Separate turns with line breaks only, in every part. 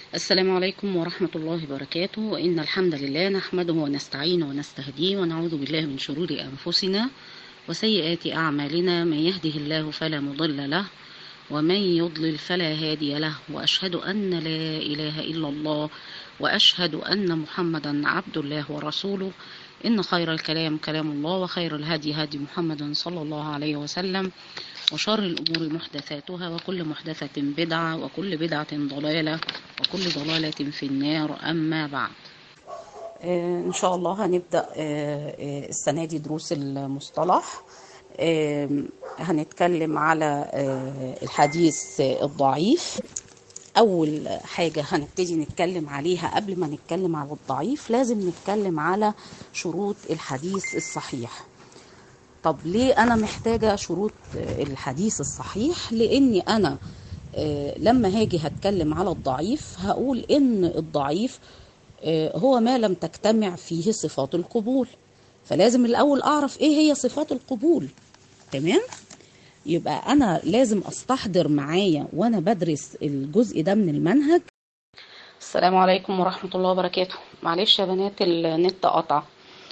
السلام عليكم ورحمة الله وبركاته وإن الحمد لله نحمده ونستعينه ونستهديه ونعوذ بالله من شرور أنفسنا وسيئات أعمالنا من يهده الله فلا مضل له ومن يضلل فلا هادي له وأشهد أن لا إله إلا الله وأشهد أن محمدا عبد الله ورسوله إن خير الكلام كلام الله وخير الهدي هدي محمد صلى الله عليه وسلم وشر الأمور محدثاتها وكل محدثة بدعة وكل بدعة ضلالة وكل ضلالة في النار أما بعد
آه، إن شاء الله هنبدأ آه، آه، السنة دي دروس المصطلح آه، هنتكلم على آه، الحديث الضعيف أول حاجة هنبتدي نتكلم عليها قبل ما نتكلم على الضعيف لازم نتكلم على شروط الحديث الصحيح طب ليه أنا محتاجة شروط آه، الحديث الصحيح لأني أنا آه، لما هاجي هتكلم على الضعيف هقول إن الضعيف آه، هو ما لم تجتمع فيه صفات القبول فلازم الأول أعرف إيه هي صفات القبول تمام يبقى أنا لازم أستحضر معايا وأنا بدرس الجزء ده من المنهج
السلام عليكم ورحمة الله وبركاته معلش يا بنات النت قطع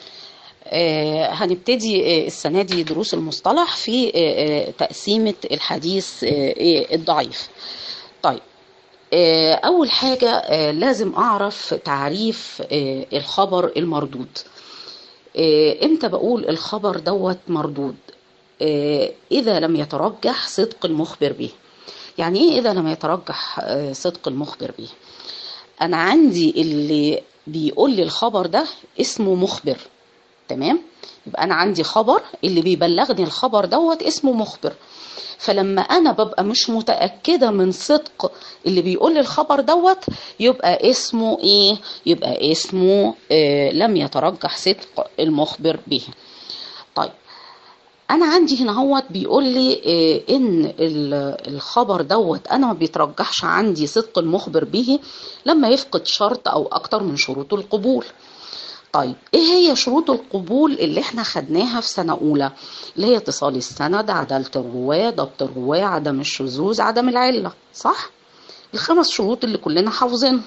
آه، هنبتدي آه، السنة دي دروس المصطلح في آه، آه، تقسيمة الحديث آه، آه، الضعيف طيب آه، أول حاجة آه، لازم أعرف تعريف آه، الخبر المردود آه، امتى بقول الخبر دوت مردود آه، إذا لم يترجح صدق المخبر به يعني إيه إذا لم يترجح آه، صدق المخبر به أنا عندي اللي بيقول لي الخبر ده اسمه مخبر تمام يبقى انا عندي خبر اللي بيبلغني الخبر دوت اسمه مخبر فلما انا ببقى مش متاكده من صدق اللي بيقول لي الخبر دوت يبقى اسمه ايه يبقى اسمه آه لم يترجح صدق المخبر به طيب انا عندي هنا هوت بيقول لي آه ان ال- الخبر دوت انا ما بيترجحش عندي صدق المخبر به لما يفقد شرط او اكتر من شروط القبول طيب ايه هي شروط القبول اللي احنا خدناها في سنة اولى اللي هي اتصال السند عدالة الرواة ضبط الرواة عدم الشذوذ عدم العلة صح الخمس شروط اللي كلنا حافظينها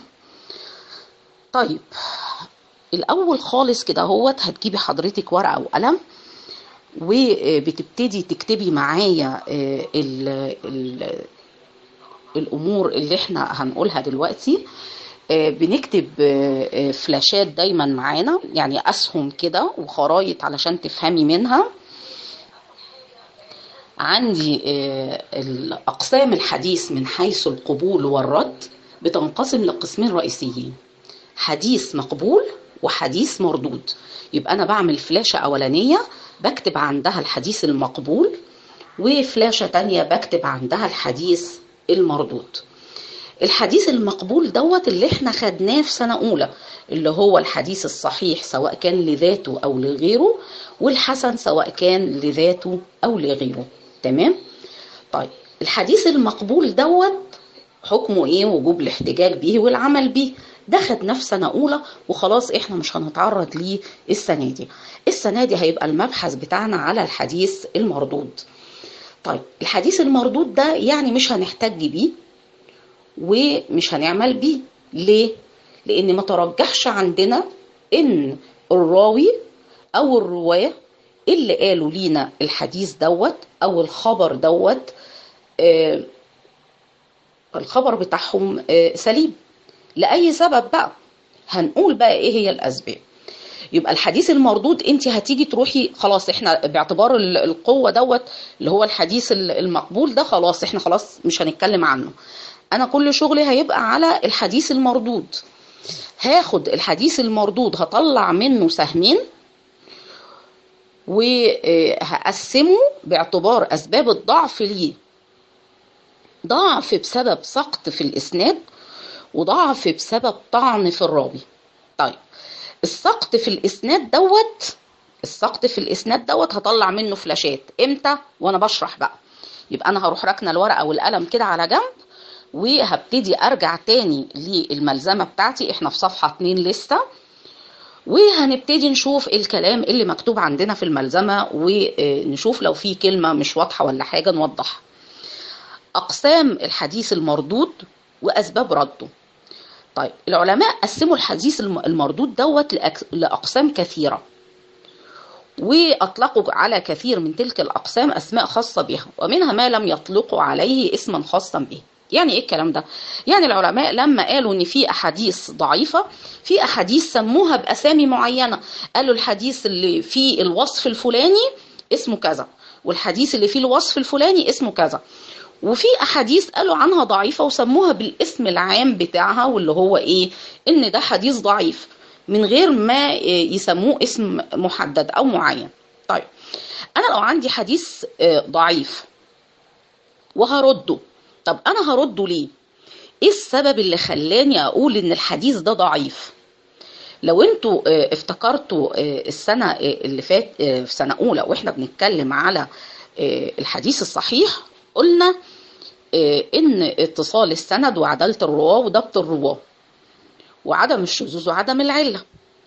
طيب الاول خالص كده هوت هتجيبي حضرتك ورقة وقلم وبتبتدي تكتبي معايا آه، ال- ال- الامور اللي احنا هنقولها دلوقتي آه، بنكتب آه، آه، فلاشات دايما معانا يعني اسهم كده وخرايط علشان تفهمي منها عندي آه، الاقسام الحديث من حيث القبول والرد بتنقسم لقسمين رئيسيين حديث مقبول وحديث مردود يبقى انا بعمل فلاشة اولانية بكتب عندها الحديث المقبول وفلاشة تانية بكتب عندها الحديث المردود الحديث المقبول دوت اللي احنا خدناه في سنة أولى اللي هو الحديث الصحيح سواء كان لذاته أو لغيره والحسن سواء كان لذاته أو لغيره تمام؟ طيب الحديث المقبول دوت حكمه ايه وجوب الاحتجاج به والعمل به ده خدناه في سنة أولى وخلاص احنا مش هنتعرض ليه السنة دي السنة دي هيبقى المبحث بتاعنا على الحديث المردود طيب الحديث المردود ده يعني مش هنحتج بيه ومش هنعمل بيه ليه لان ما ترجحش عندنا ان الراوي او الرواه اللي قالوا لينا الحديث دوت او الخبر دوت آه الخبر بتاعهم آه سليم لاي سبب بقى هنقول بقى ايه هي الاسباب يبقى الحديث المردود انت هتيجي تروحي خلاص احنا باعتبار ال- القوه دوت اللي هو الحديث ال- المقبول ده خلاص احنا خلاص مش هنتكلم عنه انا كل شغلي هيبقى على الحديث المردود هاخد الحديث المردود هطلع منه سهمين وهقسمه باعتبار اسباب الضعف ليه ضعف بسبب سقط في الاسناد وضعف بسبب طعن في الراوي طيب السقط في الاسناد دوت السقط في الاسناد دوت هطلع منه فلاشات امتى وانا بشرح بقى يبقى انا هروح راكنه الورقه والقلم كده على جنب وهبتدي ارجع تاني للملزمه بتاعتي احنا في صفحه 2 لسه وهنبتدي نشوف الكلام اللي مكتوب عندنا في الملزمه ونشوف لو في كلمه مش واضحه ولا حاجه نوضحها اقسام الحديث المردود واسباب رده طيب العلماء قسموا الحديث الم- المردود دوت لأك- لأقسام كثيرة وأطلقوا على كثير من تلك الأقسام أسماء خاصة بها ومنها ما لم يطلقوا عليه اسما خاصا به يعني ايه الكلام ده يعني العلماء لما قالوا ان في احاديث ضعيفه في احاديث سموها باسامي معينه قالوا الحديث اللي فيه الوصف الفلاني اسمه كذا والحديث اللي فيه الوصف الفلاني اسمه كذا وفي احاديث قالوا عنها ضعيفه وسموها بالاسم العام بتاعها واللي هو ايه ان ده حديث ضعيف من غير ما يسموه اسم محدد او معين طيب انا لو عندي حديث آه، ضعيف وهرده طب انا هرده ليه ايه السبب اللي خلاني اقول ان الحديث ده ضعيف لو انتوا آه، افتكرتوا آه، السنه آه، اللي فات آه، في سنه اولى واحنا بنتكلم على آه، الحديث الصحيح قلنا آه، ان اتصال السند وعداله الرواه وضبط الرواه وعدم الشذوذ وعدم العله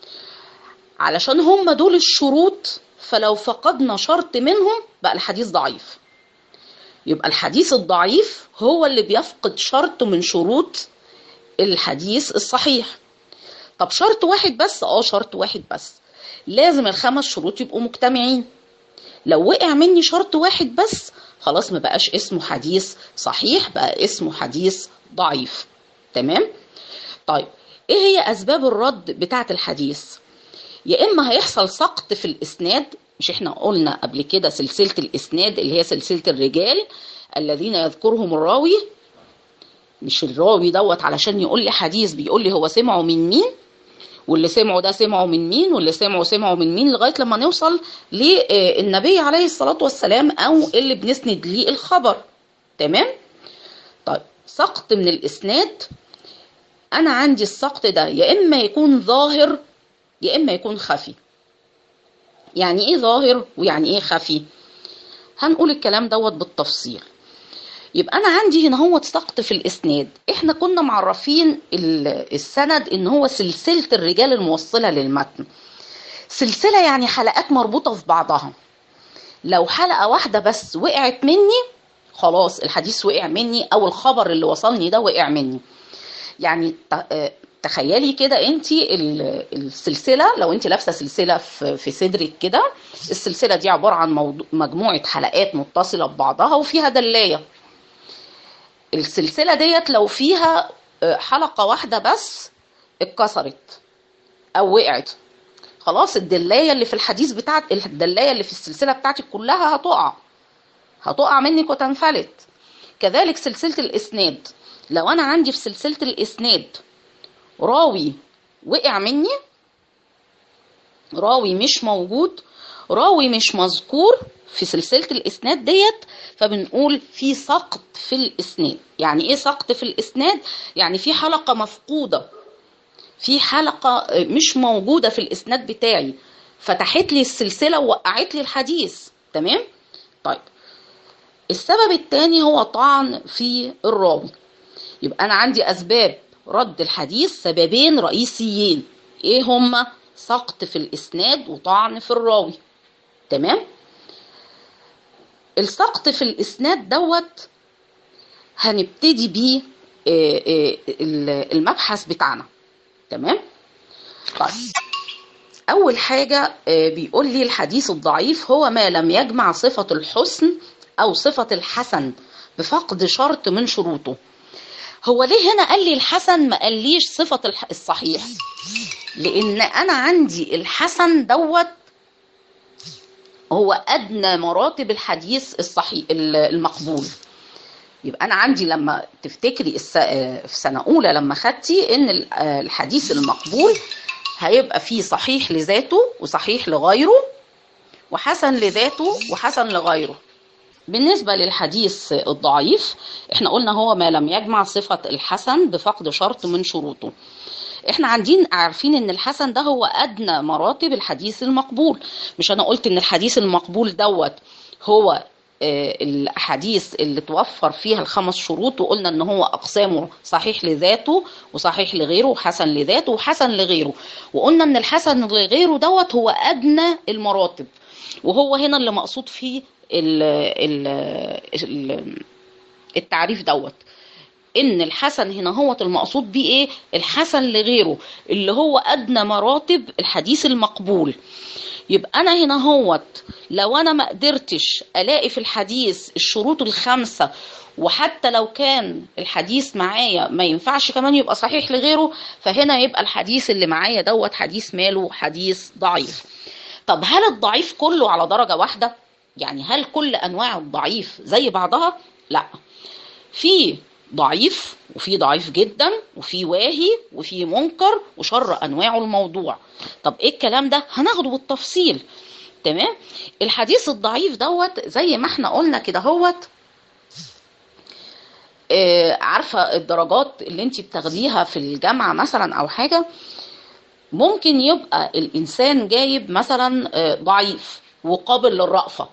علشان هم دول الشروط فلو فقدنا شرط منهم بقى الحديث ضعيف يبقى الحديث الضعيف هو اللي بيفقد شرط من شروط الحديث الصحيح طب شرط واحد بس اه شرط واحد بس لازم الخمس شروط يبقوا مجتمعين لو وقع مني شرط واحد بس خلاص ما بقاش اسمه حديث صحيح بقى اسمه حديث ضعيف تمام طيب ايه هي اسباب الرد بتاعه الحديث يا اما هيحصل سقط في الاسناد مش احنا قلنا قبل كده سلسله الاسناد اللي هي سلسله الرجال الذين يذكرهم الراوي مش الراوي دوت علشان يقول لي حديث بيقول لي هو سمعه من مين واللي سمعه ده سمعه من مين واللي سمعه سمعه من مين لغايه لما نوصل للنبي عليه الصلاه والسلام او اللي بنسند ليه الخبر تمام طيب سقط من الاسناد انا عندي السقط ده يا اما يكون ظاهر يا اما يكون خفي يعني ايه ظاهر ويعني ايه خفي هنقول الكلام دوت بالتفصيل يبقى انا عندي هنا هو سقط في الاسناد احنا كنا معرفين ال- السند ان هو سلسله الرجال الموصله للمتن سلسله يعني حلقات مربوطه في بعضها لو حلقه واحده بس وقعت مني خلاص الحديث وقع مني او الخبر اللي وصلني ده وقع مني يعني ت- آه، تخيلي كده انت السلسله لو انت لابسه سلسله في في صدرك كده السلسله دي عباره عن موضوع مجموعه حلقات متصله ببعضها وفيها دلايه السلسله ديت لو فيها آه، حلقه واحده بس اتكسرت او وقعت خلاص الدلايه اللي في الحديث بتاعت الدلايه اللي في السلسله بتاعتك كلها هتقع هتقع منك وتنفلت كذلك سلسله الاسناد لو انا عندي في سلسله الاسناد راوي وقع مني راوي مش موجود راوي مش مذكور في سلسلة الإسناد ديت فبنقول في سقط في الإسناد يعني إيه سقط في الإسناد؟ يعني في حلقة مفقودة في حلقة مش موجودة في الإسناد بتاعي فتحت لي السلسلة ووقعت لي الحديث تمام؟ طيب السبب الثاني هو طعن في الراوي يبقى أنا عندي أسباب رد الحديث سببين رئيسيين إيه هما؟ سقط في الإسناد وطعن في الراوي تمام؟ السقط في الإسناد دوت هنبتدي بيه آه، آه، المبحث بتاعنا تمام؟ طيب أول حاجة آه، بيقول لي الحديث الضعيف هو ما لم يجمع صفة الحسن أو صفة الحسن بفقد شرط من شروطه هو ليه هنا قال لي الحسن ما قاليش صفة الح- الصحيح لأن أنا عندي الحسن دوت هو أدنى مراتب الحديث الصحيح المقبول يبقى أنا عندي لما تفتكري الس- في سنة أولى لما خدتي إن ال- الحديث المقبول هيبقى فيه صحيح لذاته وصحيح لغيره وحسن لذاته وحسن لغيره بالنسبة للحديث الضعيف احنا قلنا هو ما لم يجمع صفة الحسن بفقد شرط من شروطه احنا عندين عارفين ان الحسن ده هو ادنى مراتب الحديث المقبول مش انا قلت ان الحديث المقبول دوت هو آه، الاحاديث اللي توفر فيها الخمس شروط وقلنا ان هو اقسامه صحيح لذاته وصحيح لغيره وحسن لذاته وحسن لغيره وقلنا ان الحسن لغيره دوت هو ادنى المراتب وهو هنا اللي مقصود فيه ال ال ال التعريف دوت ان الحسن هنا هو المقصود بيه ايه الحسن لغيره اللي هو ادنى مراتب الحديث المقبول يبقى انا هنا هوت لو انا ما قدرتش الاقي في الحديث الشروط الخمسه وحتى لو كان الحديث معايا ما ينفعش كمان يبقى صحيح لغيره فهنا يبقى الحديث اللي معايا دوت حديث ماله حديث ضعيف طب هل الضعيف كله على درجه واحده يعني هل كل انواع الضعيف زي بعضها لا في ضعيف وفي ضعيف جدا وفي واهي وفي منكر وشر انواعه الموضوع طب ايه الكلام ده هناخده بالتفصيل تمام الحديث الضعيف دوت زي ما احنا قلنا كده هوت آه عارفه الدرجات اللي انت بتاخديها في الجامعه مثلا او حاجه ممكن يبقى الانسان جايب مثلا آه ضعيف وقابل للرأفه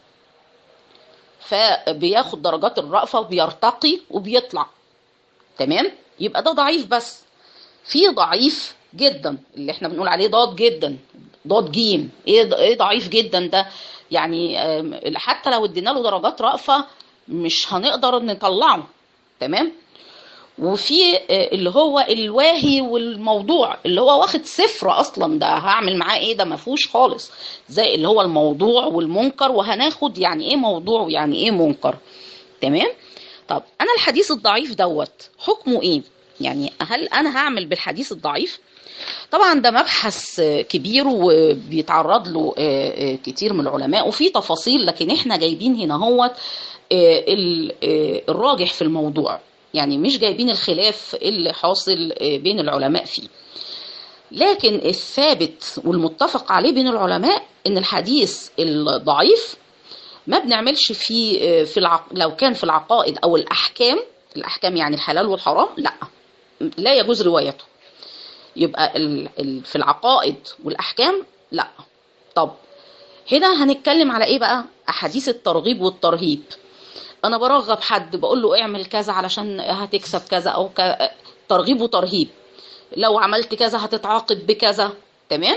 فبياخد درجات الرأفه وبيرتقي وبيطلع تمام يبقى ده ضعيف بس في ضعيف جدا اللي احنا بنقول عليه ضاد جدا ضاد جيم ايه ايه ضعيف جدا ده يعني حتى لو ادينا له درجات رأفة مش هنقدر نطلعه تمام وفي اللي هو الواهي والموضوع اللي هو واخد صفر اصلا ده هعمل معاه ايه ده ما فيهوش خالص زي اللي هو الموضوع والمنكر وهناخد يعني ايه موضوع ويعني ايه منكر تمام طب انا الحديث الضعيف دوت حكمه ايه يعني هل انا هعمل بالحديث الضعيف طبعا ده مبحث كبير وبيتعرض له كتير من العلماء وفي تفاصيل لكن احنا جايبين هنا هو الراجح في الموضوع يعني مش جايبين الخلاف اللي حاصل بين العلماء فيه لكن الثابت والمتفق عليه بين العلماء ان الحديث الضعيف ما بنعملش فيه في العق... لو كان في العقائد او الاحكام الاحكام يعني الحلال والحرام لا لا يجوز روايته يبقى ال... ال... في العقائد والاحكام لا طب هنا هنتكلم على ايه بقى احاديث الترغيب والترهيب انا برغب حد بقول له اعمل كذا علشان هتكسب كذا او ك... ترغيب وترهيب لو عملت كذا هتتعاقب بكذا تمام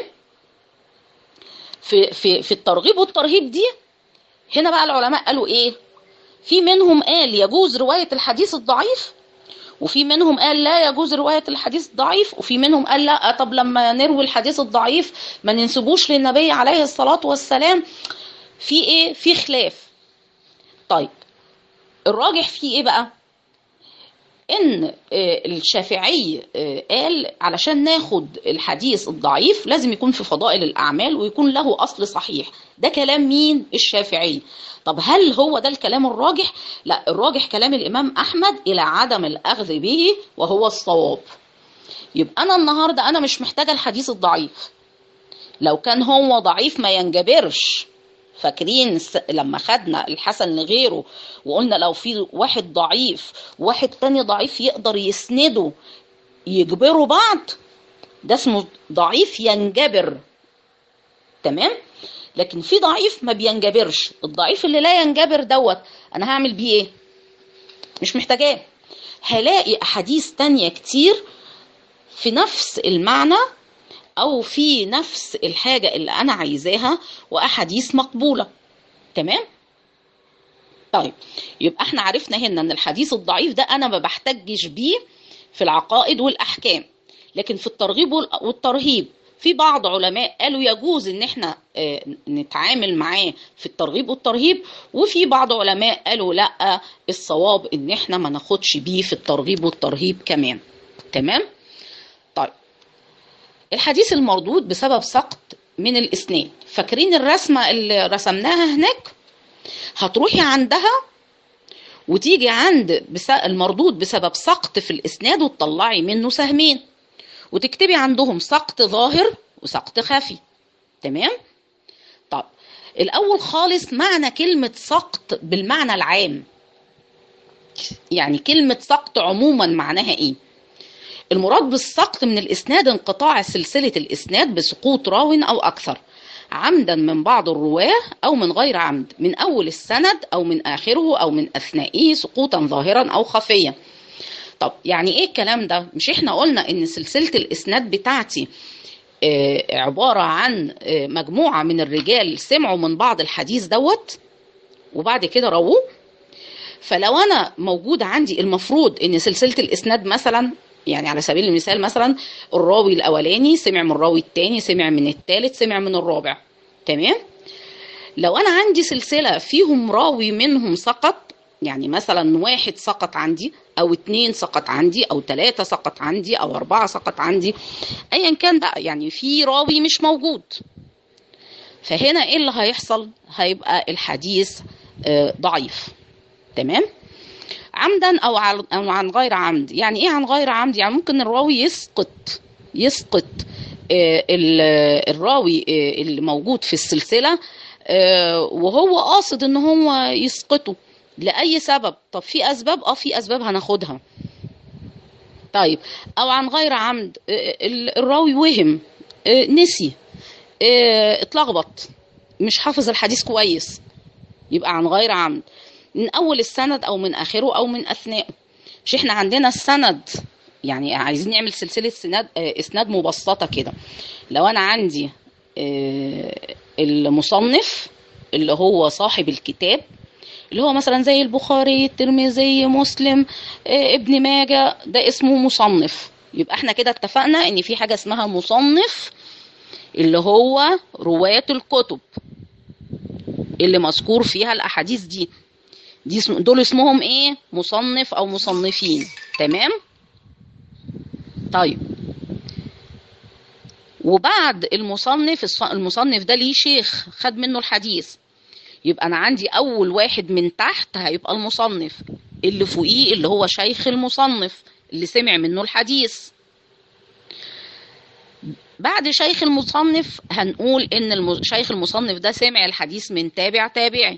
في في في الترغيب والترهيب دي هنا بقى العلماء قالوا ايه في منهم قال يجوز رواية الحديث الضعيف وفي منهم قال لا يجوز رواية الحديث الضعيف وفي منهم قال لا طب لما نروي الحديث الضعيف ما ننسبوش للنبي عليه الصلاة والسلام في ايه في خلاف طيب الراجح فيه ايه بقى ان الشافعي قال علشان ناخد الحديث الضعيف لازم يكون في فضائل الاعمال ويكون له اصل صحيح ده كلام مين الشافعي طب هل هو ده الكلام الراجح لا الراجح كلام الامام احمد الى عدم الاخذ به وهو الصواب يبقى انا النهارده انا مش محتاجه الحديث الضعيف لو كان هو ضعيف ما ينجبرش فاكرين لما خدنا الحسن لغيره وقلنا لو في واحد ضعيف وواحد تاني ضعيف يقدر يسنده يجبروا بعض ده اسمه ضعيف ينجبر تمام لكن في ضعيف ما بينجبرش الضعيف اللي لا ينجبر دوت انا هعمل بيه ايه مش محتاجاه هلاقي احاديث تانية كتير في نفس المعنى او في نفس الحاجه اللي انا عايزاها واحاديث مقبوله تمام طيب يبقى احنا عرفنا هنا ان الحديث الضعيف ده انا ما بحتجش بيه في العقائد والاحكام لكن في الترغيب والترهيب في بعض علماء قالوا يجوز ان احنا نتعامل معاه في الترغيب والترهيب وفي بعض علماء قالوا لا الصواب ان احنا ما ناخدش بيه في الترغيب والترهيب كمان تمام طيب الحديث المردود بسبب سقط من الاسنان فاكرين الرسمه اللي رسمناها هناك هتروحي عندها وتيجي عند المردود بسبب سقط في الاسناد وتطلعي منه سهمين وتكتبي عندهم سقط ظاهر وسقط خفي تمام طب الاول خالص معنى كلمه سقط بالمعنى العام يعني كلمه سقط عموما معناها ايه المراد بالسقط من الإسناد انقطاع سلسلة الإسناد بسقوط راو أو أكثر عمدا من بعض الرواه أو من غير عمد من أول السند أو من آخره أو من أثنائه سقوطا ظاهرا أو خفيا طب يعني إيه الكلام ده مش إحنا قلنا إن سلسلة الإسناد بتاعتي عبارة عن مجموعة من الرجال سمعوا من بعض الحديث دوت وبعد كده رووه فلو انا موجود عندي المفروض ان سلسله الاسناد مثلا يعني على سبيل المثال مثلا الراوي الاولاني سمع من الراوي الثاني سمع من الثالث سمع من الرابع تمام لو انا عندي سلسله فيهم راوي منهم سقط يعني مثلا واحد سقط عندي او اتنين سقط عندي او تلاتة سقط عندي او اربعة سقط عندي ايا كان بقى يعني في راوي مش موجود فهنا ايه اللي هيحصل هيبقى الحديث آه، ضعيف تمام عمدا او عن أو عن غير عمد يعني ايه عن غير عمد يعني ممكن الراوي يسقط يسقط آه، ال- الراوي آه، اللي موجود في السلسله آه، وهو قاصد ان هو يسقطه لاي سبب طب في اسباب اه في اسباب هناخدها طيب او عن غير عمد آه، ال- الراوي وهم آه، نسي آه، اتلخبط مش حافظ الحديث كويس يبقى عن غير عمد من اول السند او من اخره او من اثنائه مش احنا عندنا السند يعني عايزين نعمل سلسله سناد آه، اسناد مبسطه كده لو انا عندي آه، المصنف اللي هو صاحب الكتاب اللي هو مثلا زي البخاري الترمذي مسلم آه، ابن ماجه ده اسمه مصنف يبقى احنا كده اتفقنا ان في حاجه اسمها مصنف اللي هو رواة الكتب اللي مذكور فيها الاحاديث دي دي اسم دول اسمهم ايه مصنف او مصنفين تمام طيب وبعد المصنف الص- المصنف ده ليه شيخ خد منه الحديث يبقى انا عندي اول واحد من تحت هيبقى المصنف اللي فوقيه اللي هو شيخ المصنف اللي سمع منه الحديث بعد شيخ المصنف هنقول ان الم- شيخ المصنف ده سمع الحديث من تابع تابعي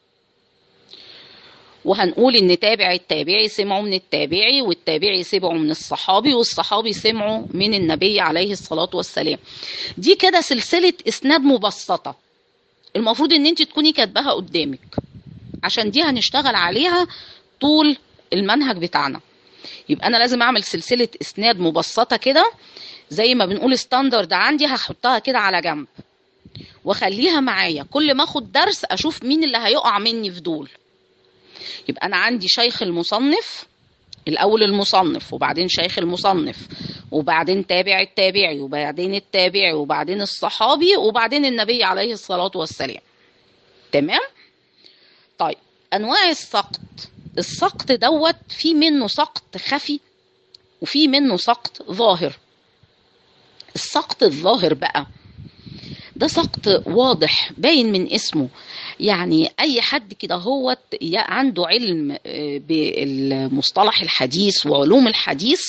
وهنقول ان تابع التابعي سمعوا من التابعي والتابعي سمعوا من الصحابي والصحابي سمعوا من النبي عليه الصلاة والسلام دي كده سلسلة اسناد مبسطة المفروض ان انت تكوني كاتباها قدامك عشان دي هنشتغل عليها طول المنهج بتاعنا يبقى انا لازم اعمل سلسلة اسناد مبسطة كده زي ما بنقول ستاندرد عندي هحطها كده على جنب واخليها معايا كل ما اخد درس اشوف مين اللي هيقع مني في دول يبقى انا عندي شيخ المصنف الاول المصنف وبعدين شيخ المصنف وبعدين تابع التابعي وبعدين التابعي وبعدين الصحابي وبعدين النبي عليه الصلاة والسلام تمام طيب انواع السقط السقط دوت في منه سقط خفي وفي منه سقط ظاهر السقط الظاهر بقى ده سقط واضح باين من اسمه يعني اي حد كده هو عنده علم آه، بالمصطلح الحديث وعلوم الحديث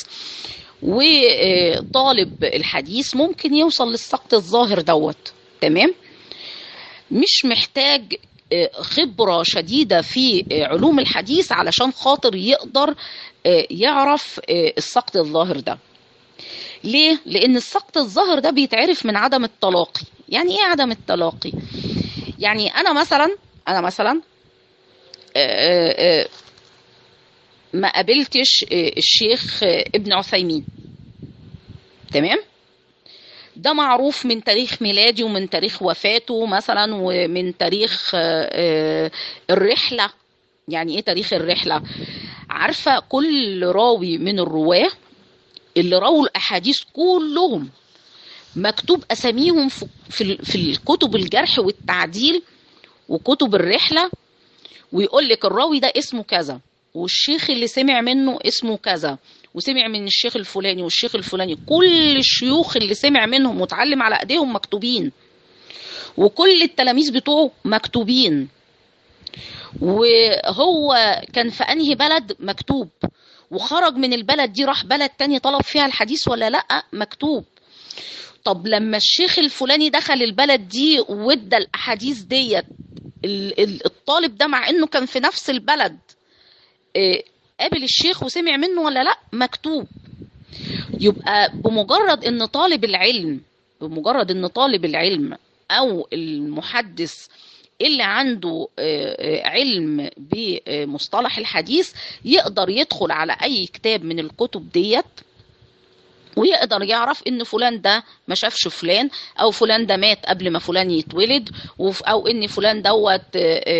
وطالب الحديث ممكن يوصل للسقط الظاهر دوت تمام مش محتاج آه، خبرة شديدة في آه، علوم الحديث علشان خاطر يقدر آه، يعرف آه، السقط الظاهر ده ليه؟ لأن السقط الظاهر ده بيتعرف من عدم التلاقي يعني ايه عدم التلاقي؟ يعني أنا مثلا أنا مثلا آه، آه، ما قابلتش آه، الشيخ آه، ابن عثيمين تمام؟ ده معروف من تاريخ ميلادي ومن تاريخ وفاته مثلا ومن تاريخ آه، آه، الرحلة يعني ايه تاريخ الرحلة عارفة كل راوي من الرواه اللي رووا الأحاديث كلهم مكتوب أساميهم في في في الكتب الجرح والتعديل وكتب الرحلة ويقول لك الراوي ده اسمه كذا والشيخ اللي سمع منه اسمه كذا وسمع من الشيخ الفلاني والشيخ الفلاني كل الشيوخ اللي سمع منهم واتعلم على ايديهم مكتوبين وكل التلاميذ بتوعه مكتوبين وهو كان في انهي بلد مكتوب وخرج من البلد دي راح بلد تاني طلب فيها الحديث ولا لا مكتوب طب لما الشيخ الفلاني دخل البلد دي وادى الاحاديث ديت ال- ال- الطالب ده مع انه كان في نفس البلد آه، قابل الشيخ وسمع منه ولا لا مكتوب يبقى بمجرد ان طالب العلم بمجرد ان طالب العلم او المحدث اللي عنده آه، آه، علم بمصطلح الحديث يقدر يدخل على اي كتاب من الكتب ديت ويقدر يعرف ان فلان ده ما شافش فلان او فلان ده مات قبل ما فلان يتولد او ان فلان دوت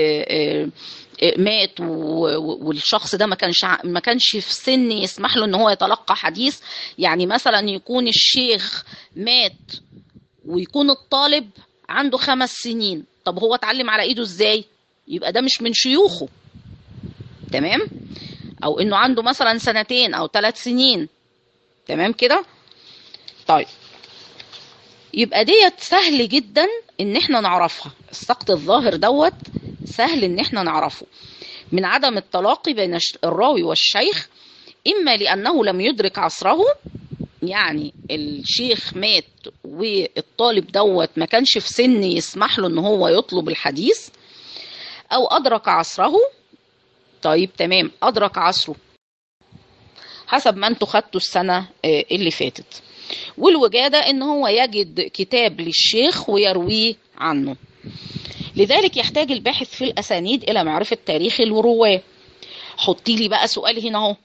مات والشخص ده ما كانش ما كانش في سن يسمح له ان هو يتلقى حديث يعني مثلا يكون الشيخ مات ويكون الطالب عنده خمس سنين طب هو اتعلم على ايده ازاي يبقى ده مش من شيوخه تمام او انه عنده مثلا سنتين او ثلاث سنين تمام كده طيب يبقى ديت سهل جدا ان احنا نعرفها السقط الظاهر دوت سهل ان احنا نعرفه من عدم التلاقي بين الراوي والشيخ اما لانه لم يدرك عصره يعني الشيخ مات والطالب دوت ما كانش في سن يسمح له ان هو يطلب الحديث او ادرك عصره طيب تمام ادرك عصره حسب ما انتوا خدتوا السنه اللي فاتت والوجاده ان هو يجد كتاب للشيخ ويرويه عنه لذلك يحتاج الباحث في الاسانيد الى معرفه تاريخ الرواه حطي لي بقى سؤال هنا اهو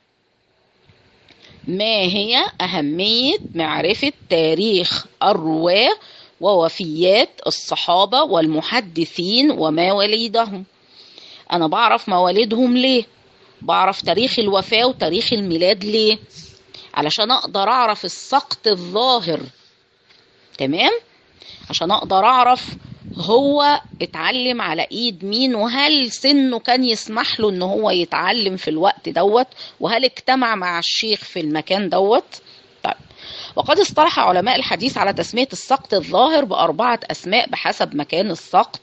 ما هي أهمية معرفة تاريخ الرواة ووفيات الصحابة والمحدثين ومواليدهم أنا بعرف مواليدهم ليه بعرف تاريخ الوفاة وتاريخ الميلاد ليه علشان أقدر أعرف السقط الظاهر تمام عشان أقدر أعرف هو اتعلم على ايد مين وهل سنه كان يسمح له ان هو يتعلم في الوقت دوت وهل اجتمع مع الشيخ في المكان دوت طيب وقد اصطلح علماء الحديث على تسمية السقط الظاهر بأربعة أسماء بحسب مكان السقط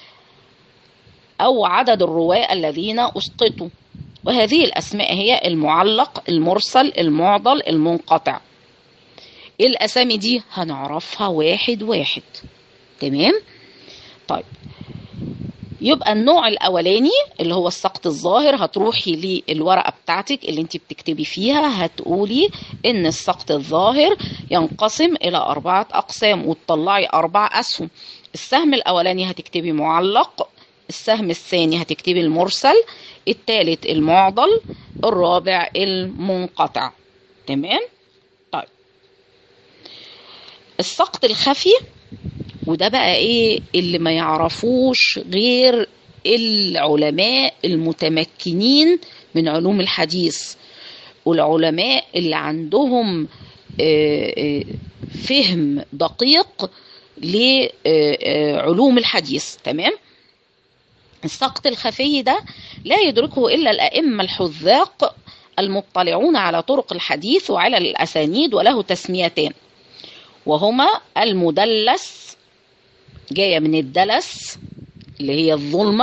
أو عدد الرواة الذين أسقطوا وهذه الأسماء هي المعلق المرسل المعضل المنقطع الأسامي دي هنعرفها واحد واحد تمام طيب يبقى النوع الاولاني اللي هو السقط الظاهر هتروحي للورقه بتاعتك اللي انت بتكتبي فيها هتقولي ان السقط الظاهر ينقسم الى اربعه اقسام وتطلعي اربع اسهم السهم الاولاني هتكتبي معلق السهم الثاني هتكتبي المرسل الثالث المعضل الرابع المنقطع تمام طيب السقط الخفي وده بقى ايه اللي ما يعرفوش غير العلماء المتمكنين من علوم الحديث والعلماء اللي عندهم فهم دقيق لعلوم الحديث تمام السقط الخفي ده لا يدركه الا الائمه الحذاق المطلعون على طرق الحديث وعلى الاسانيد وله تسميتان وهما المدلس جايه من الدلس اللي هي الظلمه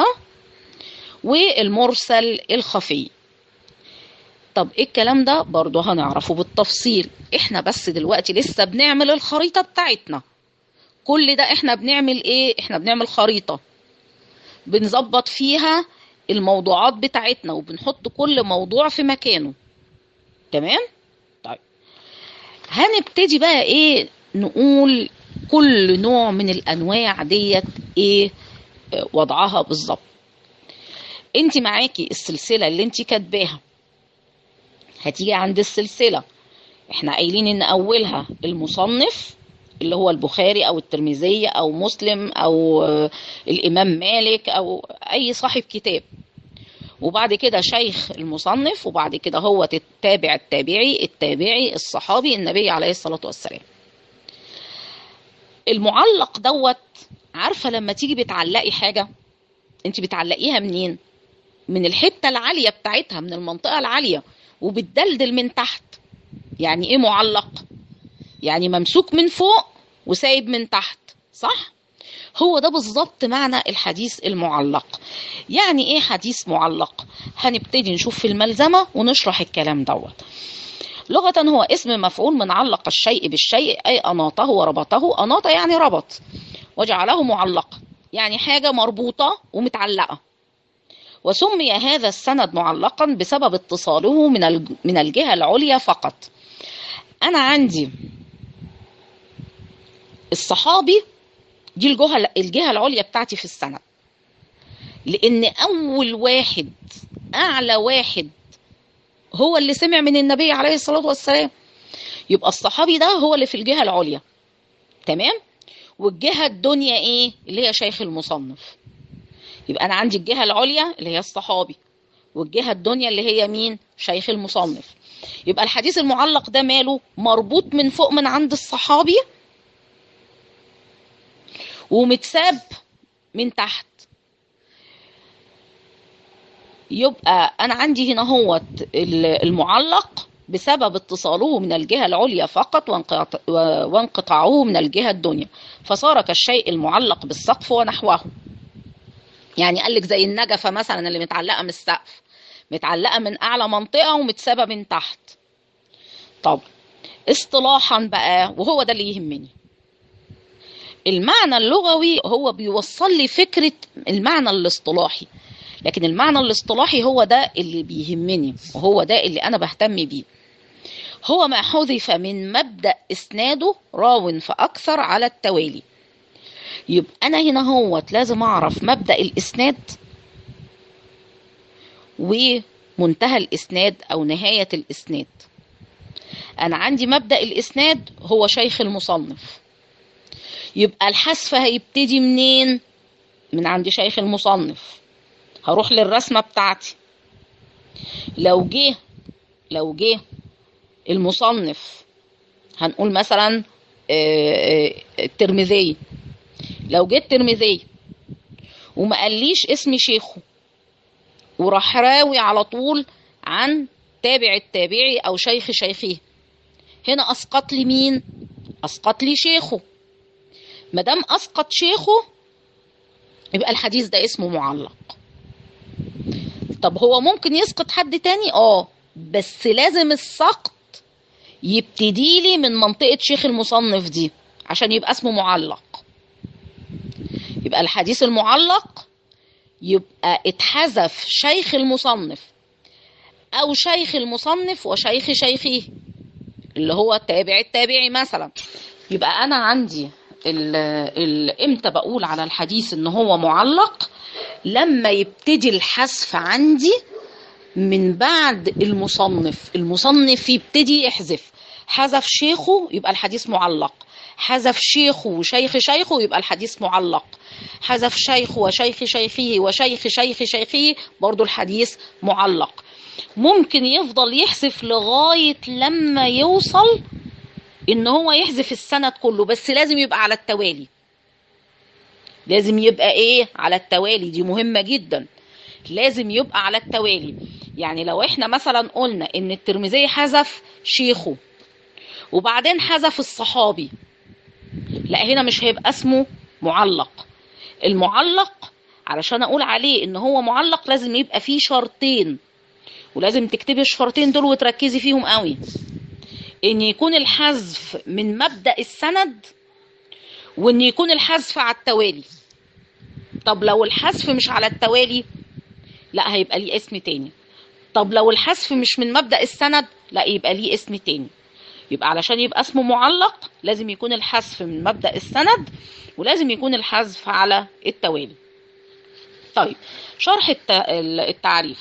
والمرسل الخفي طب ايه الكلام ده برضه هنعرفه بالتفصيل احنا بس دلوقتي لسه بنعمل الخريطه بتاعتنا كل ده احنا بنعمل ايه احنا بنعمل خريطه بنظبط فيها الموضوعات بتاعتنا وبنحط كل موضوع في مكانه تمام طيب هنبتدي بقى ايه نقول كل نوع من الانواع ديت ايه وضعها بالظبط انت معاكي السلسله اللي انت كاتباها هتيجي عند السلسله احنا قايلين ان اولها المصنف اللي هو البخاري او الترمذي او مسلم او الامام مالك او اي صاحب كتاب وبعد كده شيخ المصنف وبعد كده هو تتابع التابعي التابعي الصحابي النبي عليه الصلاه والسلام المعلق دوت عارفه لما تيجي بتعلقي حاجه انت بتعلقيها منين من الحته العاليه بتاعتها من المنطقه العاليه وبتدلدل من تحت يعني ايه معلق يعني ممسوك من فوق وسايب من تحت صح هو ده بالظبط معنى الحديث المعلق يعني ايه حديث معلق هنبتدي نشوف في الملزمه ونشرح الكلام دوت لغة هو اسم مفعول من علق الشيء بالشيء أي أناطه وربطه أناط يعني ربط وجعله معلق يعني حاجة مربوطة ومتعلقة وسمي هذا السند معلقا بسبب اتصاله من من الجهة العليا فقط أنا عندي الصحابي دي الجهة الجهة العليا بتاعتي في السند لأن أول واحد أعلى واحد هو اللي سمع من النبي عليه الصلاة والسلام
يبقى الصحابي ده هو اللي في الجهة العليا تمام والجهة الدنيا ايه اللي هي شيخ المصنف يبقى انا عندي الجهة العليا اللي هي الصحابي والجهة الدنيا اللي هي مين شيخ المصنف يبقى الحديث المعلق ده ماله مربوط من فوق من عند الصحابي ومتساب من تحت يبقى انا عندي هنا هو المعلق بسبب اتصاله من الجهة العليا فقط وانقطاعه من الجهة الدنيا فصار كالشيء المعلق بالسقف ونحوه يعني قال لك زي النجفة مثلا اللي متعلقة من السقف متعلقة من أعلى منطقة ومتسابة من تحت طب اصطلاحا بقى وهو ده اللي يهمني المعنى اللغوي هو بيوصل لي فكرة المعنى الاصطلاحي لكن المعنى الاصطلاحي هو ده اللي بيهمني وهو ده اللي أنا بهتم بيه هو ما حذف من مبدأ إسناده راو فأكثر على التوالي يبقى أنا هنا هو لازم أعرف مبدأ الإسناد ومنتهى الإسناد أو نهاية الإسناد أنا عندي مبدأ الإسناد هو شيخ المصنف يبقى الحذف هيبتدي منين من عند شيخ المصنف هروح للرسمة بتاعتي لو جه لو جه المصنف هنقول مثلا الترمذي لو جه الترمذي وما قاليش اسم شيخه وراح راوي على طول عن تابع التابعي او شيخ شيخه هنا اسقط لي مين اسقط لي شيخه ما دام اسقط شيخه يبقى الحديث ده اسمه معلق طب هو ممكن يسقط حد تاني اه بس لازم السقط يبتدي لي من منطقة شيخ المصنف دي عشان يبقى اسمه معلق يبقى الحديث المعلق يبقى اتحذف شيخ المصنف او شيخ المصنف وشيخ شيخه اللي هو تابع التابعي مثلا يبقى انا عندي ال ال امتى بقول على الحديث ان هو معلق لما يبتدي الحذف عندي من بعد المصنف المصنف يبتدي يحذف حذف شيخه يبقى الحديث معلق حذف شيخه وشيخ شيخه يبقى الحديث معلق حذف شيخه وشيخ شيخه وشيخ شيخ شيخه برضو الحديث معلق ممكن يفضل يحذف لغاية لما يوصل ان هو يحذف السند كله بس لازم يبقى على التوالي لازم يبقى ايه على التوالي دي مهمة جدا لازم يبقى على التوالي يعني لو احنا مثلا قلنا ان الترمذي حذف شيخه وبعدين حذف الصحابي لا هنا مش هيبقى اسمه معلق المعلق علشان اقول عليه ان هو معلق لازم يبقى فيه شرطين ولازم تكتبي الشرطين دول وتركزي فيهم قوي ان يكون الحذف من مبدأ السند وان يكون الحذف على التوالي طب لو الحذف مش على التوالي لا هيبقى ليه اسم تاني طب لو الحذف مش من مبدأ السند لا يبقى ليه اسم تاني يبقى علشان يبقى اسمه معلق لازم يكون الحذف من مبدأ السند ولازم يكون الحذف على التوالي طيب شرح التعريف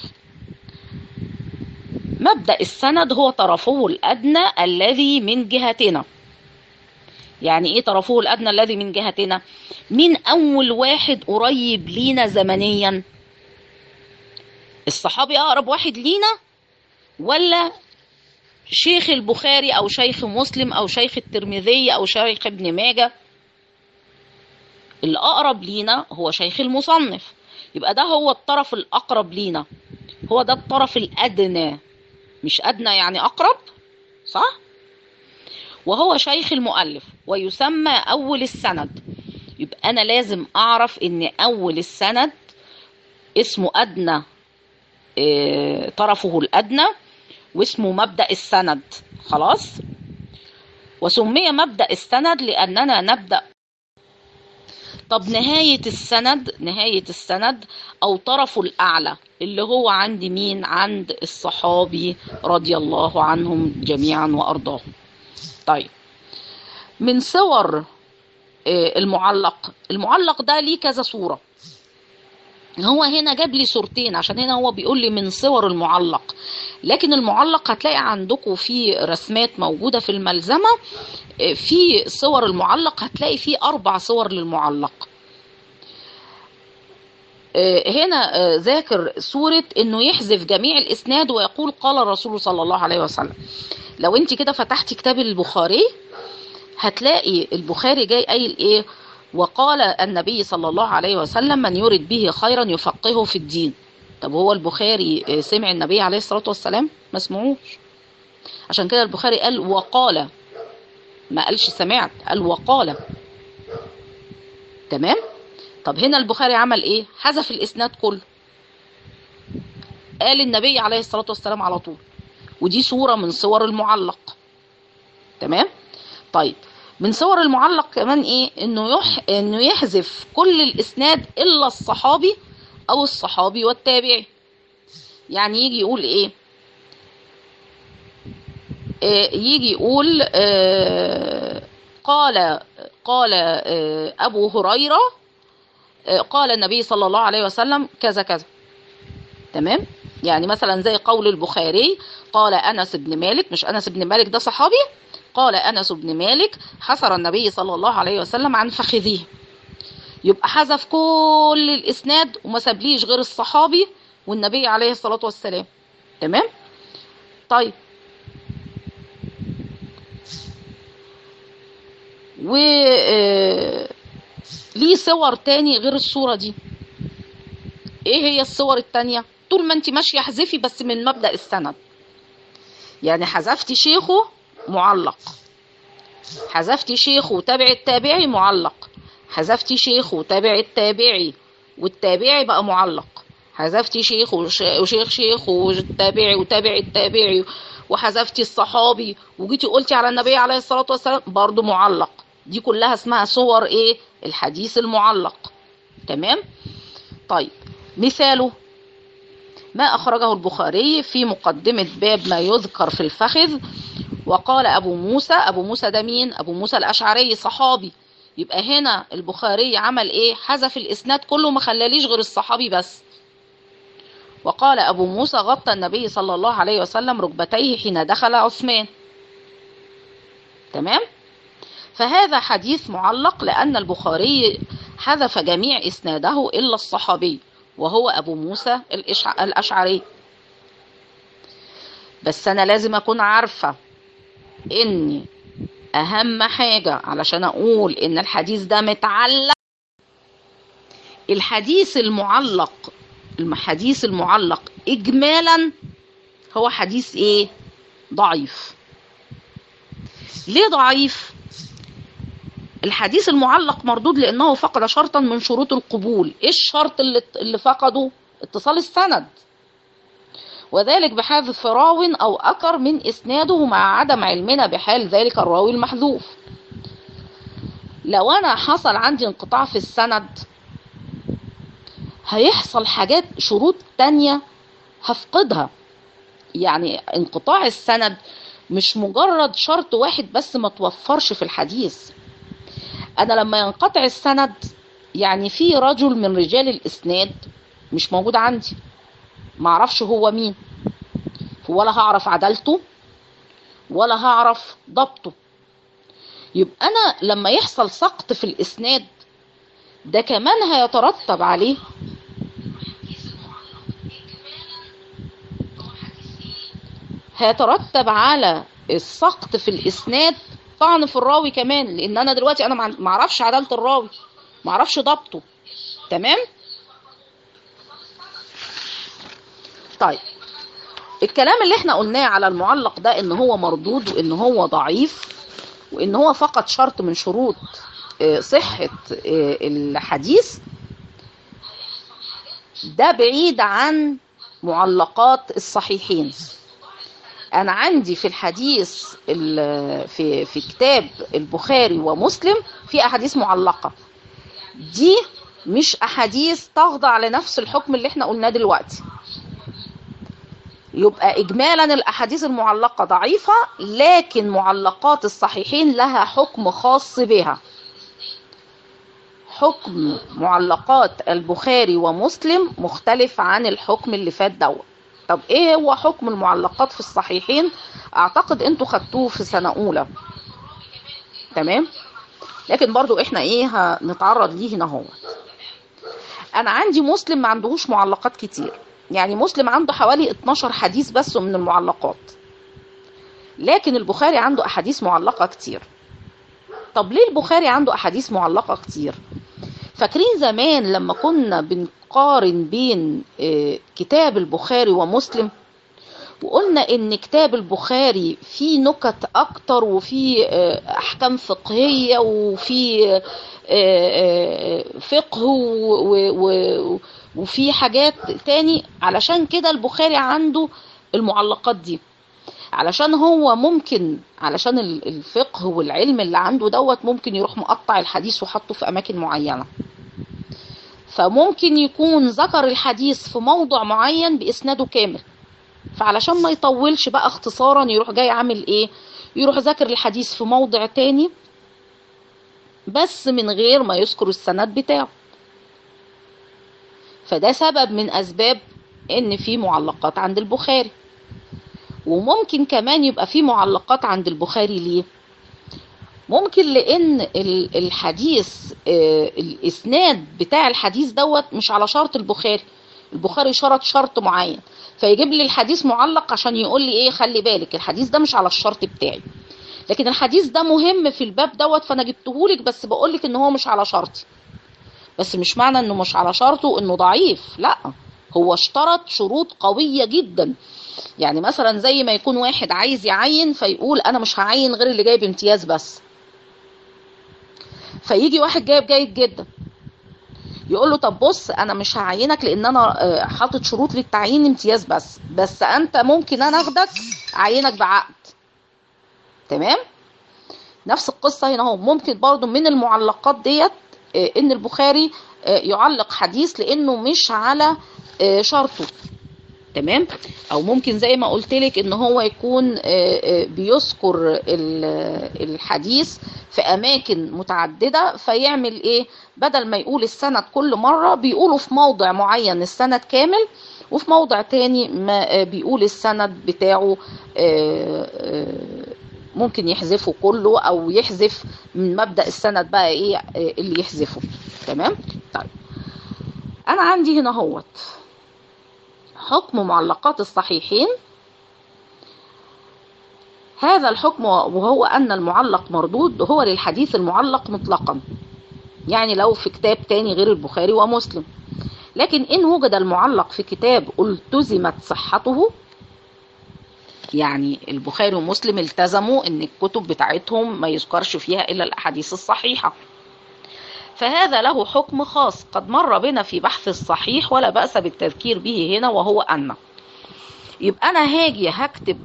مبدأ السند هو طرفه الأدنى الذي من جهتنا يعني ايه طرفه الأدنى الذي من جهتنا مين أول واحد قريب لينا زمنيا الصحابي أقرب واحد لينا ولا شيخ البخاري أو شيخ مسلم أو شيخ الترمذي أو شيخ ابن ماجه اللي أقرب لينا هو شيخ المصنف يبقى ده هو الطرف الأقرب لينا هو ده الطرف الأدنى مش أدنى يعني أقرب صح؟ وهو شيخ المؤلف ويسمى أول السند يبقى أنا لازم أعرف إن أول السند اسمه أدنى اه طرفه الأدنى واسمه مبدأ السند خلاص وسمي مبدأ السند لأننا نبدأ طب نهاية السند نهاية السند أو طرفه الأعلى اللي هو عند مين عند الصحابي رضي الله عنهم جميعا وأرضاهم طيب من صور المعلق المعلق ده ليه كذا صورة هو هنا جاب لي صورتين عشان هنا هو بيقول لي من صور المعلق لكن المعلق هتلاقي عندكم في رسمات موجودة في الملزمة في صور المعلق هتلاقي فيه أربع صور للمعلق هنا ذاكر سورة انه يحذف جميع الاسناد ويقول قال الرسول صلى الله عليه وسلم لو انت كده فتحتي كتاب البخاري هتلاقي البخاري جاي قايل ايه وقال النبي صلى الله عليه وسلم من يرد به خيرا يفقهه في الدين طب هو البخاري سمع النبي عليه الصلاة والسلام ما سمعوش عشان كده البخاري قال وقال ما قالش سمعت قال وقال تمام طب هنا البخاري عمل ايه حذف الاسناد كله قال النبي عليه الصلاة والسلام على طول ودي صورة من صور المعلق تمام طيب من صور المعلق كمان ايه انه يح... انه يحذف كل الاسناد الا الصحابي او الصحابي والتابعي يعني يجي يقول ايه آه يجي يقول آه قال قال آه ابو هريره قال النبي صلى الله عليه وسلم كذا كذا تمام يعني مثلا زي قول البخاري قال انس بن مالك مش انس بن مالك ده صحابي قال انس بن مالك حسر النبي صلى الله عليه وسلم عن فخذيه يبقى حذف كل الاسناد وما سابليش غير الصحابي والنبي عليه الصلاه والسلام تمام طيب و ليه صور تاني غير الصورة دي ايه هي الصور التانية طول ما انت ماشية احذفي بس من مبدأ السند يعني حذفتي شيخه معلق حذفتي شيخه وتابع التابعي معلق حذفتي شيخه وتابع التابعي والتابعي بقى معلق حذفتي شيخه وشيخ شيخه والتابعي وتابع التابعي وحذفتي الصحابي وجيتي قلتي على النبي عليه الصلاة والسلام برضو معلق دي كلها اسمها صور ايه الحديث المعلق تمام طيب مثاله ما أخرجه البخاري في مقدمة باب ما يذكر في الفخذ وقال أبو موسى أبو موسى ده مين أبو موسى الأشعري صحابي يبقى هنا البخاري عمل إيه حذف الإسناد كله ما خلاليش غير الصحابي بس وقال أبو موسى غطى النبي صلى الله عليه وسلم ركبتيه حين دخل عثمان تمام فهذا حديث معلق لأن البخاري حذف جميع إسناده إلا الصحابي وهو أبو موسى الأشعري بس أنا لازم أكون عارفة إن أهم حاجة علشان أقول إن الحديث ده متعلق الحديث المعلق الحديث المعلق إجمالا هو حديث إيه ضعيف ليه ضعيف الحديث المعلق مردود لانه فقد شرطا من شروط القبول ايه الشرط اللي اللي فقده اتصال السند وذلك بحذف راو او اكر من اسناده مع عدم علمنا بحال ذلك الراوي المحذوف لو انا حصل عندي انقطاع في السند هيحصل حاجات شروط تانية هفقدها يعني انقطاع السند مش مجرد شرط واحد بس ما توفرش في الحديث انا لما ينقطع السند يعني في رجل من رجال الاسناد مش موجود عندي معرفش هو مين ولا هعرف عدالته ولا هعرف ضبطه يبقى انا لما يحصل سقط في الاسناد ده كمان هيترتب عليه هيترتب على السقط في الاسناد طعن في الراوي كمان لان انا دلوقتي انا ما اعرفش عداله الراوي ما اعرفش ضبطه تمام طيب الكلام اللي احنا قلناه على المعلق ده ان هو مردود وان هو ضعيف وان هو فقط شرط من شروط صحة الحديث ده بعيد عن معلقات الصحيحين انا عندي في الحديث في في كتاب البخاري ومسلم في احاديث معلقه دي مش احاديث تخضع لنفس الحكم اللي احنا قلناه دلوقتي يبقى اجمالا الاحاديث المعلقه ضعيفه لكن معلقات الصحيحين لها حكم خاص بها حكم معلقات البخاري ومسلم مختلف عن الحكم اللي فات دوت طب ايه هو حكم المعلقات في الصحيحين اعتقد انتوا خدتوه في سنة اولى تمام لكن برضو احنا ايه هنتعرض ليه هنا هو انا عندي مسلم ما عندهوش معلقات كتير يعني مسلم عنده حوالي 12 حديث بس من المعلقات لكن البخاري عنده احاديث معلقة كتير طب ليه البخاري عنده احاديث معلقة كتير فاكرين زمان لما كنا بنقارن بين كتاب البخاري ومسلم وقلنا ان كتاب البخاري فيه نكت اكتر وفيه احكام فقهية وفيه فقه وفي حاجات تاني علشان كده البخاري عنده المعلقات دي علشان هو ممكن علشان الفقه والعلم اللي عنده دوت ممكن يروح مقطع الحديث وحطه في اماكن معينه فممكن يكون ذكر الحديث في موضع معين باسناده كامل فعلشان ما يطولش بقى اختصارا يروح جاي عامل ايه يروح ذاكر الحديث في موضع تاني بس من غير ما يذكر السند بتاعه فده سبب من اسباب ان في معلقات عند البخاري وممكن كمان يبقى في معلقات عند البخاري ليه ممكن لان الحديث الاسناد بتاع الحديث دوت مش على شرط البخاري البخاري شرط شرط معين فيجيب لي الحديث معلق عشان يقول لي ايه خلي بالك الحديث ده مش على الشرط بتاعي لكن الحديث ده مهم في الباب دوت فانا جبتهولك بس بقولك ان هو مش على شرطي بس مش معنى انه مش على شرطه انه ضعيف لا هو اشترط شروط قوية جدا يعني مثلا زي ما يكون واحد عايز يعين فيقول انا مش هعين غير اللي جايب امتياز بس فيجي واحد جايب جيد جدا يقول له طب بص انا مش هعينك لان انا حاطط شروط للتعيين امتياز بس بس انت ممكن انا اخدك اعينك بعقد تمام نفس القصة هنا هو ممكن برضو من المعلقات ديت ان البخاري يعلق حديث لانه مش على شرطه تمام او ممكن زي ما قلت لك ان هو يكون بيذكر الحديث في اماكن متعدده فيعمل ايه بدل ما يقول السند كل مره بيقوله في موضع معين السند كامل وفي موضع تاني ما بيقول السند بتاعه ممكن يحذفه كله او يحذف من مبدا السند بقى ايه اللي يحذفه تمام طيب انا عندي هنا هوت حكم معلقات الصحيحين هذا الحكم وهو أن المعلق مردود هو للحديث المعلق مطلقا يعني لو في كتاب تاني غير البخاري ومسلم لكن إن وجد المعلق في كتاب التزمت صحته يعني البخاري ومسلم التزموا ان الكتب بتاعتهم ما يذكرش فيها الا الاحاديث الصحيحه فهذا له حكم خاص قد مر بنا في بحث الصحيح ولا بأس بالتذكير به هنا وهو أن يبقى أنا هاجي هكتب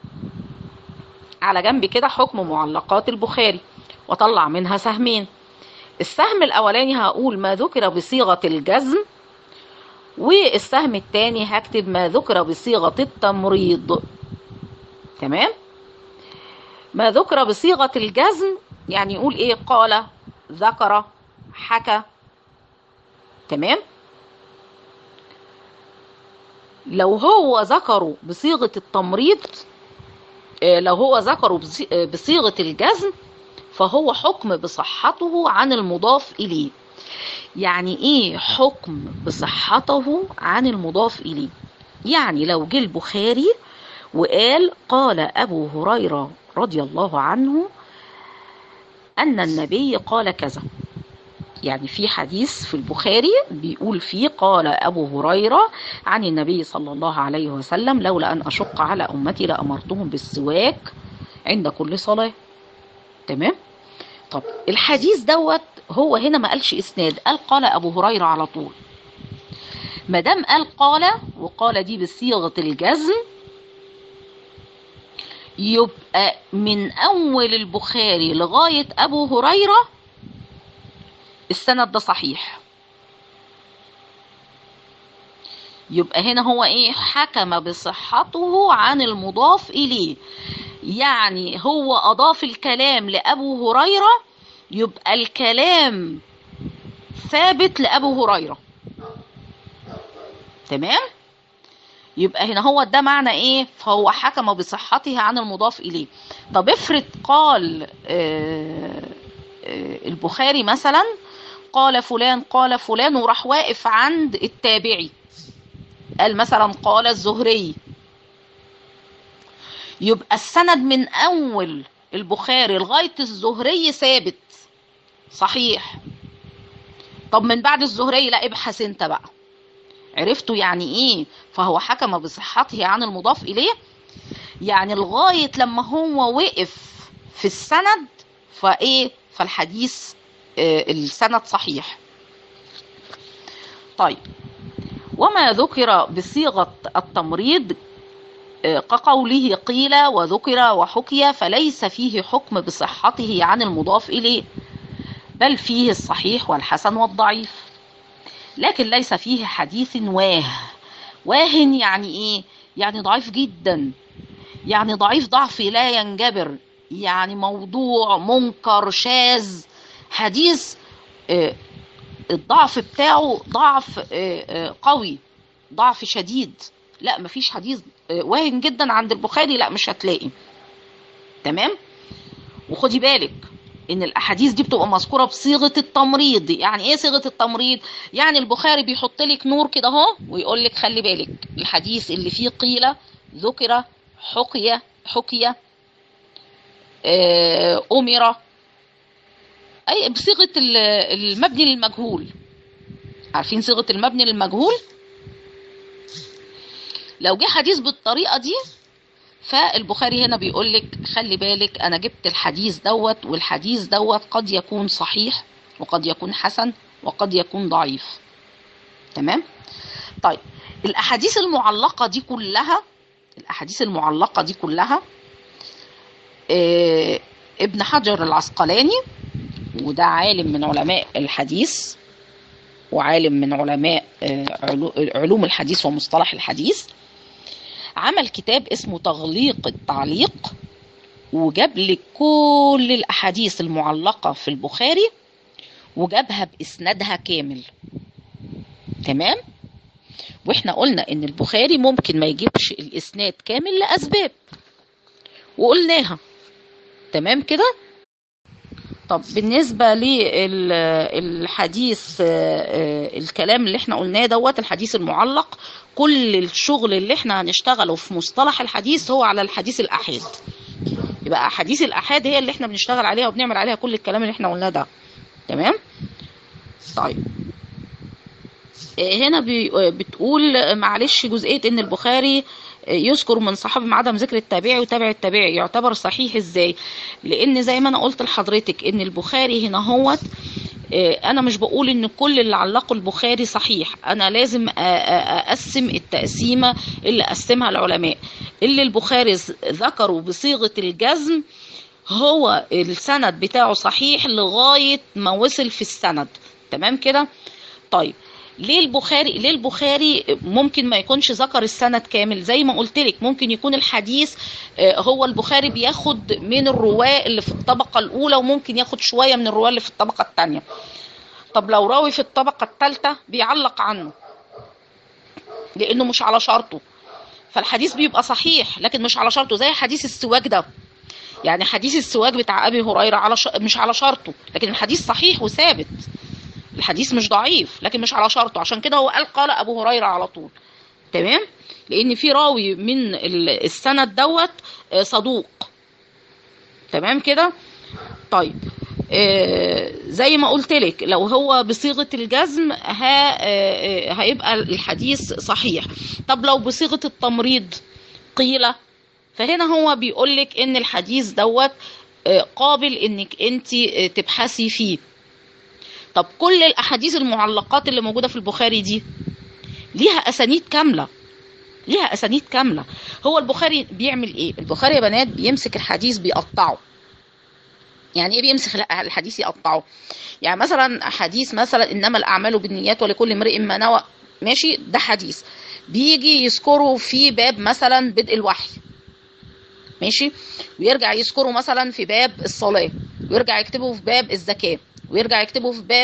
على جنب كده حكم معلقات البخاري وطلع منها سهمين السهم الأولاني هقول ما ذكر بصيغة الجزم والسهم الثاني هكتب ما ذكر بصيغة التمريض تمام ما ذكر بصيغة الجزم يعني يقول ايه قال ذكر حكى تمام لو هو ذكره بصيغة التمريض لو هو ذكره بصيغة الجزم فهو حكم بصحته عن المضاف إليه يعني ايه حكم بصحته عن المضاف إليه يعني لو جه البخاري وقال قال أبو هريرة رضي الله عنه أن النبي قال كذا يعني في حديث في البخاري بيقول فيه قال أبو هريرة عن النبي صلى الله عليه وسلم لولا أن أشق على أمتي لأمرتهم بالسواك عند كل صلاة تمام طب الحديث دوت هو هنا ما قالش إسناد قال قال أبو هريرة على طول ما دام قال قال وقال دي بصيغة الجزم يبقى من أول البخاري لغاية أبو هريرة السند ده صحيح يبقى هنا هو ايه حكم بصحته عن المضاف اليه يعني هو اضاف الكلام لابو هريره يبقى الكلام ثابت لأبو هريرة تمام يبقى هنا هو ده معنى ايه فهو حكم بصحته عن المضاف اليه طب افرض قال آه آه البخاري مثلا قال فلان قال فلان وراح واقف عند التابعي قال مثلا قال الزهري يبقى السند من اول البخاري لغايه الزهري ثابت صحيح طب من بعد الزهري لا ابحث انت بقى عرفتوا يعني ايه فهو حكم بصحته عن المضاف اليه يعني لغايه لما هو وقف في السند فايه فالحديث آه السند صحيح طيب وما ذكر بصيغه التمريض آه كقوله قيل وذكر وحكي فليس فيه حكم بصحته عن المضاف اليه بل فيه الصحيح والحسن والضعيف لكن ليس فيه حديث واه واه يعني ايه يعني ضعيف جدا يعني ضعيف ضعف لا ينجبر يعني موضوع منكر شاذ حديث آه الضعف بتاعه ضعف آه قوي ضعف شديد لا مفيش حديث آه واهن جدا عند البخاري لا مش هتلاقي تمام وخدي بالك ان الاحاديث دي بتبقى مذكوره بصيغه التمريض يعني ايه صيغه التمريض يعني البخاري بيحط لك نور كده اهو ويقول لك خلي بالك الحديث اللي فيه قيل ذكر حكي حكي آه امر اي بصيغه المبني للمجهول عارفين صيغه المبني للمجهول لو جه حديث بالطريقه دي فالبخاري هنا بيقول لك خلي بالك انا جبت الحديث دوت والحديث دوت قد يكون صحيح وقد يكون حسن وقد يكون ضعيف تمام طيب الاحاديث المعلقه دي كلها الاحاديث المعلقه دي كلها إيه ابن حجر العسقلاني وده عالم من علماء الحديث وعالم من علماء علوم الحديث ومصطلح الحديث عمل كتاب اسمه تغليق التعليق وجاب لك كل الاحاديث المعلقه في البخاري وجابها باسنادها كامل تمام واحنا قلنا ان البخاري ممكن ما يجيبش الاسناد كامل لاسباب وقلناها تمام كده طب بالنسبه للحديث الكلام اللي احنا قلناه دوت الحديث المعلق كل الشغل اللي احنا هنشتغله في مصطلح الحديث هو على الحديث الاحاد يبقى احاديث الاحاد هي اللي احنا بنشتغل عليها وبنعمل عليها كل الكلام اللي احنا قلناه ده تمام طيب هنا بتقول معلش جزئيه ان البخاري يذكر من صحابي من عدم ذكر التابعي وتابع التابعي يعتبر صحيح ازاي لان زي ما انا قلت لحضرتك ان البخاري هنا هوت انا مش بقول ان كل اللي علقوا البخاري صحيح انا لازم اقسم التقسيمه اللي قسمها العلماء اللي البخاري ذكروا بصيغه الجزم هو السند بتاعه صحيح لغايه ما وصل في السند تمام كده طيب ليه البخاري ليه البخاري ممكن ما يكونش ذكر السند كامل زي ما قلت لك ممكن يكون الحديث هو البخاري بياخد من الرواه اللي في الطبقه الاولى وممكن ياخد شويه من الرواه اللي في الطبقه الثانيه طب لو راوي في الطبقه الثالثه بيعلق عنه لانه مش على شرطه فالحديث بيبقى صحيح لكن مش على شرطه زي حديث السواك ده يعني حديث السواك بتاع ابي هريره على ش... مش على شرطه لكن الحديث صحيح وثابت الحديث مش ضعيف لكن مش على شرطه عشان كده هو قال قال ابو هريره على طول تمام لان في راوي من السند دوت صدوق تمام كده طيب آه زي ما قلت لك لو هو بصيغه الجزم ها آه هيبقى الحديث صحيح طب لو بصيغه التمريض قيل فهنا هو بيقول لك ان الحديث دوت آه قابل انك انت تبحثي فيه طب كل الاحاديث المعلقات اللي موجوده في البخاري دي ليها اسانيد كامله ليها اسانيد كامله هو البخاري بيعمل ايه البخاري يا بنات بيمسك الحديث بيقطعه يعني ايه بيمسك الحديث يقطعه يعني مثلا حديث مثلا انما الاعمال بالنيات ولكل امرئ ما نوى ماشي ده حديث بيجي يذكره في باب مثلا بدء الوحي ماشي ويرجع يذكره مثلا في باب الصلاه ويرجع يكتبه في باب الزكاه ويرجع يكتبه في باب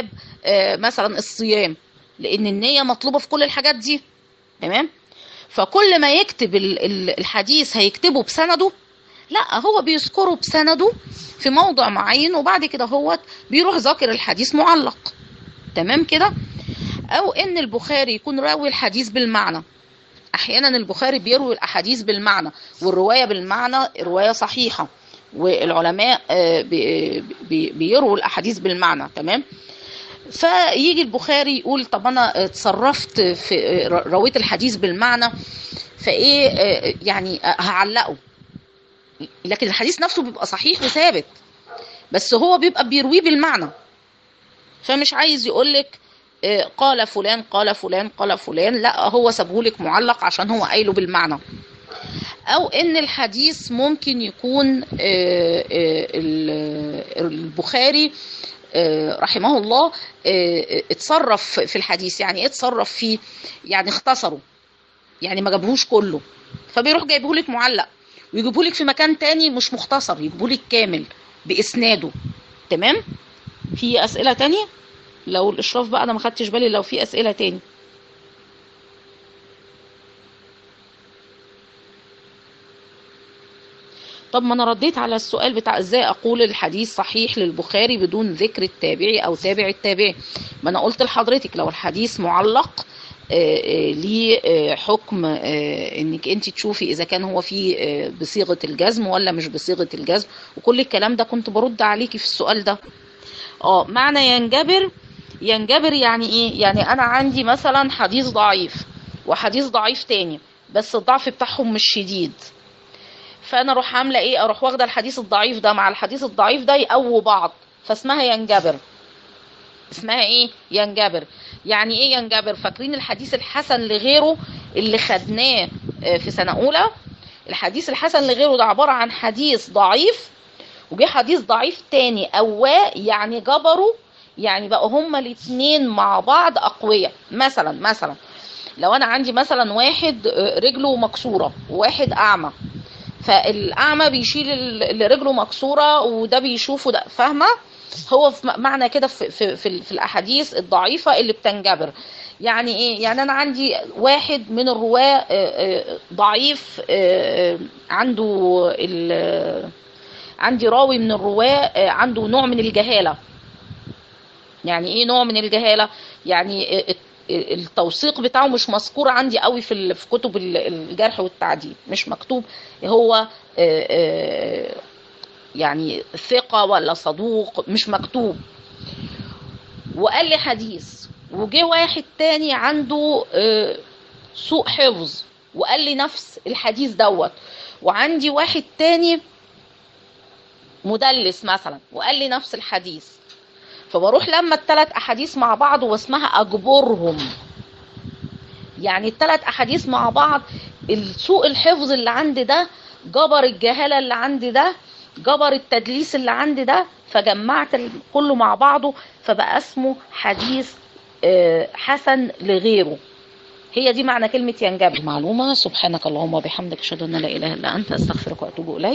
آه، مثلا الصيام لان النيه مطلوبه في كل الحاجات دي تمام فكل ما يكتب ال- ال- الحديث هيكتبه بسنده لا هو بيذكره بسنده في موضع معين وبعد كده هو بيروح ذاكر الحديث معلق تمام كده او ان البخاري يكون راوي الحديث بالمعنى احيانا البخاري بيروي الاحاديث بالمعنى والروايه بالمعنى روايه صحيحه والعلماء آه، بي- بي- بيروا الاحاديث بالمعنى تمام فيجي البخاري يقول طب انا اتصرفت في رويت الحديث بالمعنى فايه آه، يعني هعلقه لكن الحديث نفسه بيبقى صحيح وثابت بس هو بيبقى بيرويه بالمعنى فمش عايز يقولك آه، قال فلان قال فلان قال فلان لا هو سابهولك معلق عشان هو قايله بالمعنى او ان الحديث ممكن يكون آه، آه، ال- البخاري آه، رحمه الله آه، اتصرف في الحديث يعني ايه اتصرف فيه يعني اختصره يعني ما جابهوش كله فبيروح جايبهولك معلق ويجيبهولك في مكان تاني مش مختصر يجيبهولك كامل باسناده تمام في اسئله تانية لو الاشراف بقى انا ما خدتش بالي لو في اسئله تاني طب ما انا رديت على السؤال بتاع ازاي اقول الحديث صحيح للبخاري بدون ذكر التابعي او تابع التابعي ما انا قلت لحضرتك لو الحديث معلق آه، آه، ليه آه، حكم آه، انك انت تشوفي اذا كان هو فيه آه، بصيغه الجزم ولا مش بصيغه الجزم وكل الكلام ده كنت برد عليكي في السؤال ده اه معنى ينجبر ينجبر يعني ايه يعني انا عندي مثلا حديث ضعيف وحديث ضعيف تاني بس الضعف بتاعهم مش شديد فانا اروح عامله ايه اروح واخده الحديث الضعيف ده مع الحديث الضعيف ده يقووا بعض فاسمها ينجبر اسمها ايه ينجبر يعني ايه ينجبر فاكرين الحديث الحسن لغيره اللي خدناه آه، في سنه اولى الحديث الحسن لغيره ده عباره عن حديث ضعيف وجه حديث ضعيف تاني قواه يعني جبروا يعني بقوا هما الاتنين مع بعض اقوياء مثلا مثلا لو انا عندي مثلا واحد آه، رجله مكسوره وواحد اعمى فالاعمى بيشيل ال- اللي رجله مكسوره وده بيشوفه ده فاهمه هو في م- معنى كده في في في, في الاحاديث الضعيفه اللي بتنجبر يعني ايه يعني انا عندي واحد من الرواه آه، آه، ضعيف آه، آه، عنده ال- عندي راوي من الرواه آه، عنده نوع من الجهاله يعني ايه نوع من الجهاله يعني آه، التوثيق بتاعه مش مذكور عندي قوي في ال- في كتب ال- الجرح والتعديل مش مكتوب هو آه، آه، يعني ثقة ولا صدوق مش مكتوب وقال لي حديث وجه واحد تاني عنده آه، سوء حفظ وقال لي نفس الحديث دوت وعندي واحد تاني مدلس مثلا وقال لي نفس الحديث فبروح لما الثلاث احاديث مع بعض واسمها اجبرهم يعني الثلاث احاديث مع بعض السوء الحفظ اللي عندي ده جبر الجهاله اللي عندي ده جبر التدليس اللي عندي ده فجمعت ال- كله مع بعضه فبقى اسمه حديث آه، حسن لغيره هي دي معنى كلمة ينجبر معلومة سبحانك اللهم وبحمدك أشهد أن لا إله إلا أنت أستغفرك وأتوب إليك